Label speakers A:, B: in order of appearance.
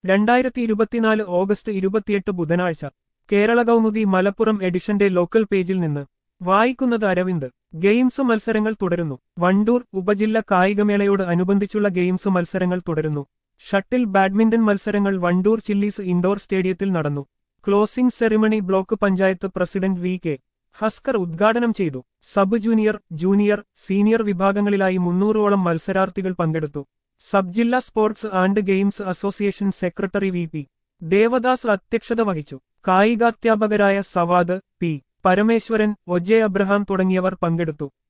A: രണ്ടായിരത്തി ഇരുപത്തിനാല് ഓഗസ്റ്റ് ഇരുപത്തിയെട്ട് ബുധനാഴ്ച കേരള കൗമുദി മലപ്പുറം എഡിഷന്റെ ലോക്കൽ പേജിൽ നിന്ന് വായിക്കുന്നത് അരവിന്ദ് ഗെയിംസ് മത്സരങ്ങൾ തുടരുന്നു വണ്ടൂർ ഉപജില്ല കായികമേളയോട് അനുബന്ധിച്ചുള്ള ഗെയിംസ് മത്സരങ്ങൾ തുടരുന്നു ഷട്ടിൽ ബാഡ്മിന്റൺ മത്സരങ്ങൾ വണ്ടൂർ ചില്ലീസ് ഇൻഡോർ സ്റ്റേഡിയത്തിൽ നടന്നു closing ceremony block panchayat president V K Haskar ഉദ്ഘാടനം ചെയ്തു സബ് ജൂനിയർ ജൂനിയർ സീനിയർ വിഭാഗങ്ങളിലായി മുന്നൂറോളം മത്സരാർത്ഥികൾ പങ്കെടുത്തു സബ് ജില്ലാ sports and games association secretary V P Devadas അധ്യക്ഷത വഹിച്ചു കായികാധ്യാപകരായ സവാദ് പി പരമേശ്വരൻ ഒജെ അബ്രഹാം തുടങ്ങിയവർ പങ്കെടുത്തു